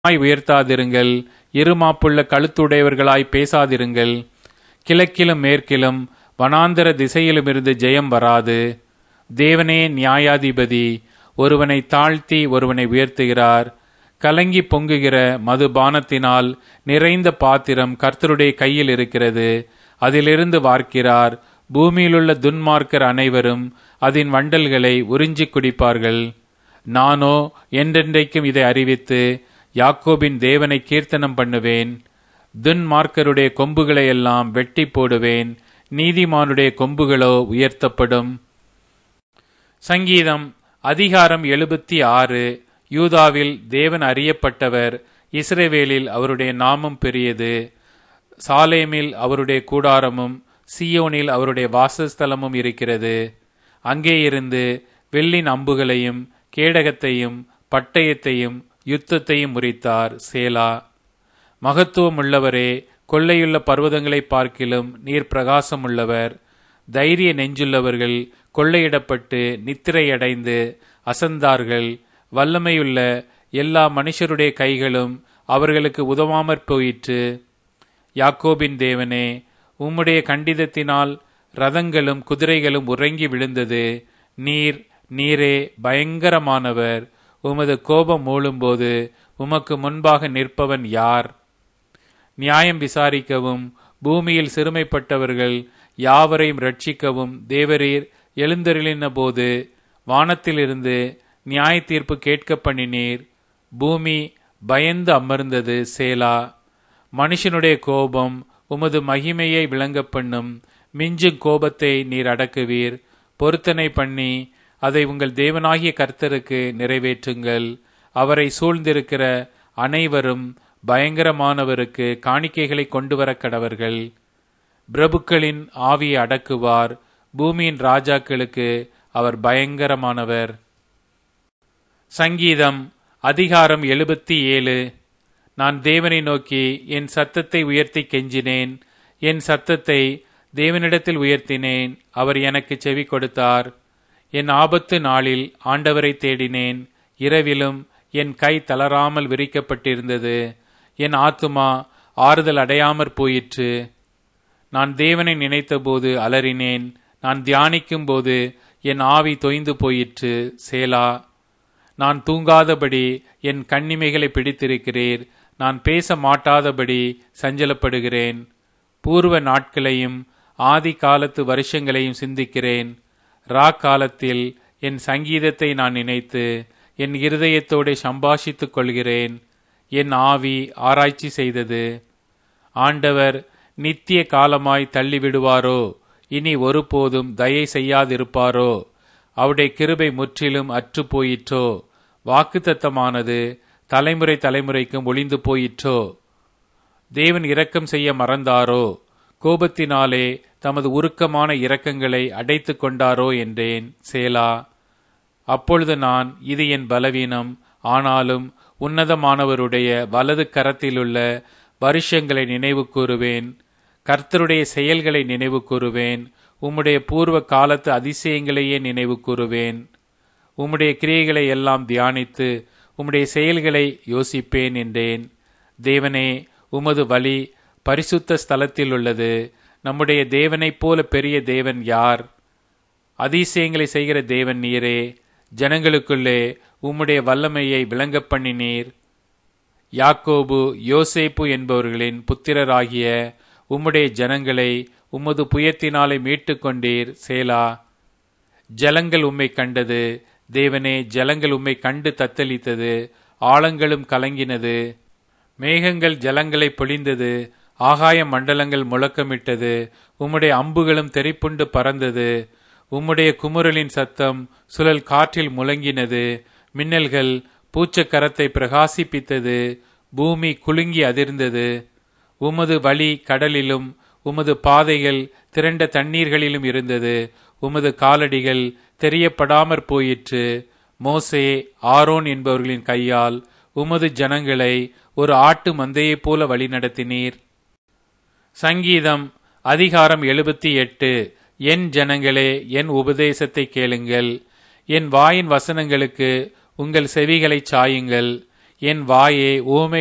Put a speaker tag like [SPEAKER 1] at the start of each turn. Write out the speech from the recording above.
[SPEAKER 1] வாய் உயர்த்தாதிருங்கள் இருமாப்புள்ள கழுத்துடையவர்களாய் பேசாதிருங்கள் கிழக்கிலும் மேற்கிலும் வனாந்தர திசையிலுமிருந்து ஜெயம் வராது தேவனே நியாயாதிபதி ஒருவனை தாழ்த்தி ஒருவனை உயர்த்துகிறார் கலங்கி பொங்குகிற மதுபானத்தினால் நிறைந்த பாத்திரம் கர்த்தருடைய கையில் இருக்கிறது அதிலிருந்து வார்க்கிறார் பூமியிலுள்ள துன்மார்க்கர் அனைவரும் அதன் வண்டல்களை உறிஞ்சிக் குடிப்பார்கள் நானோ என்றென்றைக்கும் இதை அறிவித்து யாக்கோபின் தேவனை கீர்த்தனம் பண்ணுவேன் துன்மார்க்கருடைய கொம்புகளை எல்லாம் வெட்டி போடுவேன் நீதிமானுடைய கொம்புகளோ உயர்த்தப்படும் சங்கீதம் அதிகாரம் எழுபத்தி ஆறு யூதாவில் தேவன் அறியப்பட்டவர் இஸ்ரேவேலில் அவருடைய நாமம் பெரியது சாலேமில் அவருடைய கூடாரமும் சியோனில் அவருடைய வாசஸ்தலமும் இருக்கிறது அங்கே இருந்து வெள்ளின் அம்புகளையும் கேடகத்தையும் பட்டயத்தையும் யுத்தத்தையும் முறித்தார் சேலா மகத்துவம் உள்ளவரே கொள்ளையுள்ள பர்வதங்களை பார்க்கிலும் நீர் பிரகாசம் உள்ளவர் தைரிய நெஞ்சுள்ளவர்கள் கொள்ளையிடப்பட்டு நித்திரையடைந்து அசந்தார்கள் வல்லமையுள்ள எல்லா மனுஷருடைய கைகளும் அவர்களுக்கு உதவாமற் போயிற்று யாக்கோபின் தேவனே உம்முடைய கண்டிதத்தினால் ரதங்களும் குதிரைகளும் உறங்கி விழுந்தது நீர் நீரே பயங்கரமானவர் உமது கோபம் மூழும்போது உமக்கு முன்பாக நிற்பவன் யார் நியாயம் விசாரிக்கவும் பூமியில் சிறுமைப்பட்டவர்கள் யாவரையும் ரட்சிக்கவும் தேவரீர் எழுந்தருளின போது வானத்திலிருந்து நியாய தீர்ப்பு கேட்க பண்ணினீர் பூமி பயந்து அமர்ந்தது சேலா மனுஷனுடைய கோபம் உமது மகிமையை விளங்க பண்ணும் மிஞ்சும் கோபத்தை நீர் அடக்குவீர் பொருத்தனை பண்ணி அதை உங்கள் தேவனாகிய கர்த்தருக்கு நிறைவேற்றுங்கள் அவரை சூழ்ந்திருக்கிற அனைவரும் பயங்கரமானவருக்கு காணிக்கைகளை கொண்டு வர கடவர்கள் பிரபுக்களின் ஆவியை அடக்குவார் பூமியின் ராஜாக்களுக்கு அவர் பயங்கரமானவர் சங்கீதம் அதிகாரம் எழுபத்தி ஏழு நான் தேவனை நோக்கி என் சத்தத்தை உயர்த்தி கெஞ்சினேன் என் சத்தத்தை தேவனிடத்தில் உயர்த்தினேன் அவர் எனக்கு செவி கொடுத்தார் என் ஆபத்து நாளில் ஆண்டவரை தேடினேன் இரவிலும் என் கை தளராமல் விரிக்கப்பட்டிருந்தது என் ஆத்துமா ஆறுதல் அடையாமற் போயிற்று நான் தேவனை நினைத்தபோது அலறினேன் நான் தியானிக்கும் போது என் ஆவி தொய்ந்து போயிற்று சேலா நான் தூங்காதபடி என் கண்ணிமைகளை பிடித்திருக்கிறீர் நான் பேச மாட்டாதபடி சஞ்சலப்படுகிறேன் பூர்வ நாட்களையும் ஆதி காலத்து வருஷங்களையும் சிந்திக்கிறேன் ரா காலத்தில் என் சங்கீதத்தை நான் நினைத்து என் இருதயத்தோடு சம்பாஷித்துக் கொள்கிறேன் என் ஆவி ஆராய்ச்சி செய்தது ஆண்டவர் நித்திய காலமாய் தள்ளிவிடுவாரோ இனி ஒருபோதும் தயை செய்யாதிருப்பாரோ அவருடைய கிருபை முற்றிலும் அற்று போயிற்றோ வாக்குத்தத்தமானது தலைமுறை தலைமுறைக்கும் ஒளிந்து போயிற்றோ தேவன் இரக்கம் செய்ய மறந்தாரோ கோபத்தினாலே தமது உருக்கமான இரக்கங்களை அடைத்து கொண்டாரோ என்றேன் சேலா அப்பொழுது நான் இது என் பலவீனம் ஆனாலும் உன்னதமானவருடைய வலது கரத்திலுள்ள வருஷங்களை நினைவு கூறுவேன் கர்த்தருடைய செயல்களை நினைவு கூறுவேன் உம்முடைய பூர்வ காலத்து அதிசயங்களையே நினைவு கூறுவேன் உம்முடைய கிரியைகளை எல்லாம் தியானித்து உம்முடைய செயல்களை யோசிப்பேன் என்றேன் தேவனே உமது வழி பரிசுத்த ஸ்தலத்தில் உள்ளது நம்முடைய தேவனைப் போல பெரிய தேவன் யார் அதிசயங்களை செய்கிற தேவன் நீரே ஜனங்களுக்குள்ளே உம்முடைய வல்லமையை விளங்க பண்ணினீர் யாக்கோபு யோசேப்பு என்பவர்களின் புத்திரராகிய உம்முடைய ஜனங்களை உமது புயத்தினாலே மீட்டு கொண்டீர் சேலா ஜலங்கள் உம்மை கண்டது தேவனே ஜலங்கள் உம்மை கண்டு தத்தளித்தது ஆழங்களும் கலங்கினது மேகங்கள் ஜலங்களை பொழிந்தது ஆகாய மண்டலங்கள் முழக்கமிட்டது உம்முடைய அம்புகளும் தெரிப்புண்டு பறந்தது உம்முடைய குமுறலின் சத்தம் சுழல் காற்றில் முழங்கினது மின்னல்கள் பூச்சக்கரத்தை பிரகாசிப்பித்தது பூமி குலுங்கி அதிர்ந்தது உமது வழி கடலிலும் உமது பாதைகள் திரண்ட தண்ணீர்களிலும் இருந்தது உமது காலடிகள் தெரியப்படாமற் போயிற்று மோசே ஆரோன் என்பவர்களின் கையால் உமது ஜனங்களை ஒரு ஆட்டு மந்தையைப் போல வழிநடத்தினீர் சங்கீதம் அதிகாரம் எழுபத்தி எட்டு என் ஜனங்களே என் உபதேசத்தை கேளுங்கள் என் வாயின் வசனங்களுக்கு உங்கள் செவிகளை சாயுங்கள் என் வாயை ஊமை